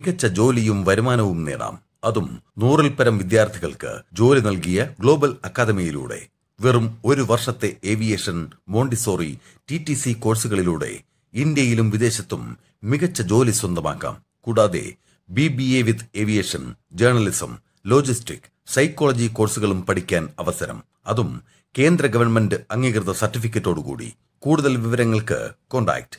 മികച്ച ജോലിയും വരുമാനവും നേടാം അതും നൂറിൽ പരം വിദ്യാർത്ഥികൾക്ക് ജോലി നൽകിയ ഗ്ലോബൽ അക്കാദമിയിലൂടെ വെറും ഒരു വർഷത്തെ aviation montessori T T C കോഴ്സുകളിലൂടെ ഇന്ത്യയിലും വിദേശത്തും മികച്ച ജോലി സ്വന്തമാക്കാം കൂടാതെ B B A with aviation journalism logistic psychology കോഴ്സുകളും പഠിക്കാൻ അവസരം അതും കേന്ദ്ര ഗവൺമെന്റ് അംഗീകൃത സർട്ടിഫിക്കറ്റോടുകൂടി കൂടുതൽ വിവരങ്ങൾക്ക് കോൺടാക്ട്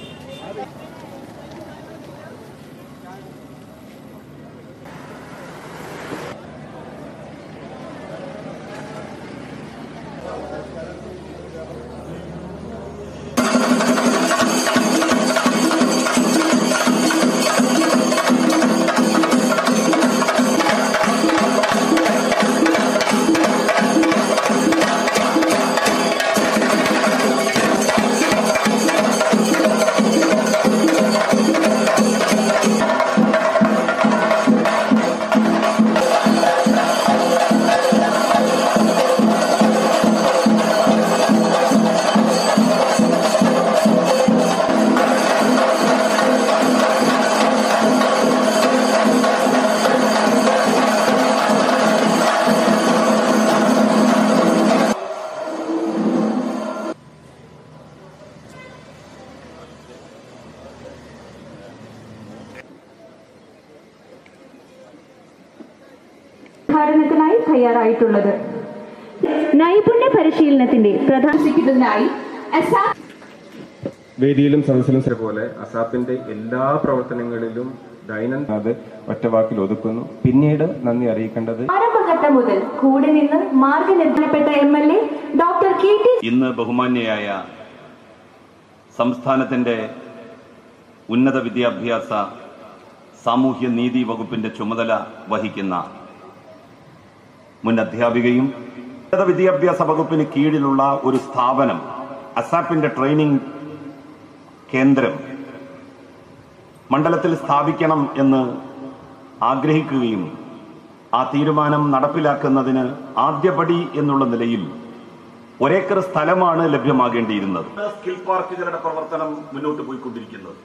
ഉദ്ഘാടനത്തിനായി തയ്യാറായിട്ടുള്ളത് നൈപുണ്യ പരിശീലനത്തിന്റെ പ്രധാനിക്കുന്നതിനായി വേദിയിലും സദസ്സിലും സെ- പോലെ അസാപ്പിന്റെ എല്ലാ പ്രവർത്തനങ്ങളിലും ദൈനംദിന അത് ഒറ്റവാക്കിൽ ഒതുക്കുന്നു പിന്നീട് നന്ദി അറിയിക്കേണ്ടത് ആരംഭഘട്ടം മുതൽ കൂടെ നിന്ന് മാർഗനിർദ്ദേശപ്പെട്ട M L A doctor K T ഇന്ന് ബഹുമാന്യയായ സംസ്ഥാനത്തിന്റെ ഉന്നത വിദ്യാഭ്യാസ സാമൂഹ്യ നീതി വകുപ്പിന്റെ ചുമതല വഹിക്കുന്ന മുൻ അധ്യാപികയും ഉന്നത വിദ്യാഭ്യാസ വകുപ്പിന് കീഴിലുള്ള ഒരു സ്ഥാപനം അസാപ്പിന്റെ ട്രെയിനിംഗ് കേന്ദ്രം മണ്ഡലത്തിൽ സ്ഥാപിക്കണം എന്ന് ആഗ്രഹിക്കുകയും ആ തീരുമാനം നടപ്പിലാക്കുന്നതിന് ആദ്യപടി എന്നുള്ള നിലയിൽ ഒരേക്കർ സ്ഥലമാണ് ലഭ്യമാകേണ്ടിയിരുന്നത് സ്കിൽ പാർക്കുകളുടെ പ്രവർത്തനം മുന്നോട്ട് പോയിക്കൊണ്ടിരിക്കുന്നത്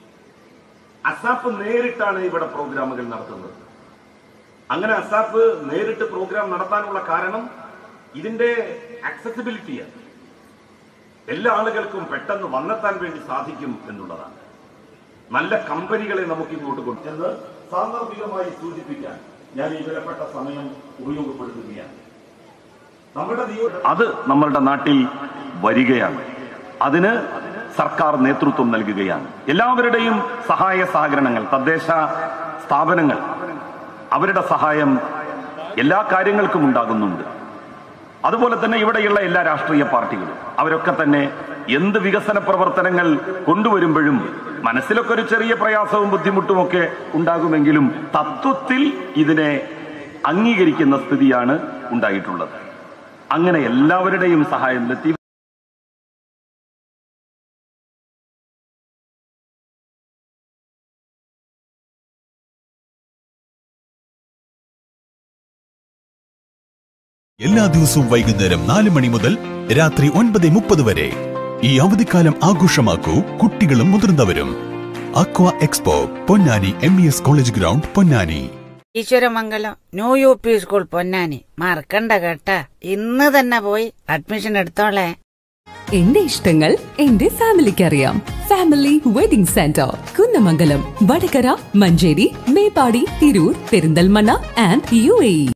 അസാപ്പ് നേരിട്ടാണ് ഇവിടെ പ്രോഗ്രാമുകൾ നടത്തുന്നത് അങ്ങനെ അസാപ്പ് നേരിട്ട് പ്രോഗ്രാം നടത്താനുള്ള കാരണം ഇതിന്റെ ആക്സസിബിലിറ്റിയാണ് എല്ലാ ആളുകൾക്കും പെട്ടെന്ന് വന്നെത്താൻ വേണ്ടി സാധിക്കും എന്നുള്ളതാണ് നല്ല കമ്പനികളെ നമുക്ക് ഇങ്ങോട്ട് കൊണ്ടു എന്ന് സാന്ദർഭികമായി സൂചിപ്പിക്കാൻ ഞാൻ ഈ വിലപ്പെട്ട സമയം ഉപയോഗപ്പെടുത്തുകയാണ് നമ്മുടെ അത് നമ്മളുടെ നാട്ടിൽ വരികയാണ് അതിന് സർക്കാർ നേതൃത്വം നൽകുകയാണ് എല്ലാവരുടെയും സഹായ സഹകരണങ്ങൾ തദ്ദേശ സ്ഥാപനങ്ങൾ അവരുടെ സഹായം എല്ലാ കാര്യങ്ങൾക്കും ഉണ്ടാകുന്നുണ്ട് അതുപോലെ തന്നെ ഇവിടെയുള്ള എല്ലാ രാഷ്ട്രീയ പാർട്ടികളും അവരൊക്കെ തന്നെ എന്ത് വികസന പ്രവർത്തനങ്ങൾ കൊണ്ടുവരുമ്പോഴും മനസ്സിലൊക്കെ ഒരു ചെറിയ പ്രയാസവും ബുദ്ധിമുട്ടും ഒക്കെ ഉണ്ടാകുമെങ്കിലും തത്വത്തിൽ ഇതിനെ അംഗീകരിക്കുന്ന സ്ഥിതിയാണ് ഉണ്ടായിട്ടുള്ളത് അങ്ങനെ എല്ലാവരുടെയും സഹായം ലത്തി എല്ലാ ദിവസവും വൈകുന്നേരം നാല് മണി മുതൽ രാത്രി ഒൻപത് മുപ്പത് വരെ ഈ അവധിക്കാലം ആഘോഷമാക്കൂ കുട്ടികളും മുതിർന്നവരും aqua expo Ponnani M E S college ground Ponnani Eswaramangalam new U P school Ponnani മറക്കണ്ട കേട്ടാ ഇന്ന് തന്നെ പോയി അഡ്മിഷൻ എടുത്തോളേ എന്റെ ഇഷ്ടങ്ങൾ എന്റെ ഫാമിലിക്ക് അറിയാം family wedding centre Kunnamangalam Vadakara Manjeri Meppadi Tirur Perinthalmanna and U A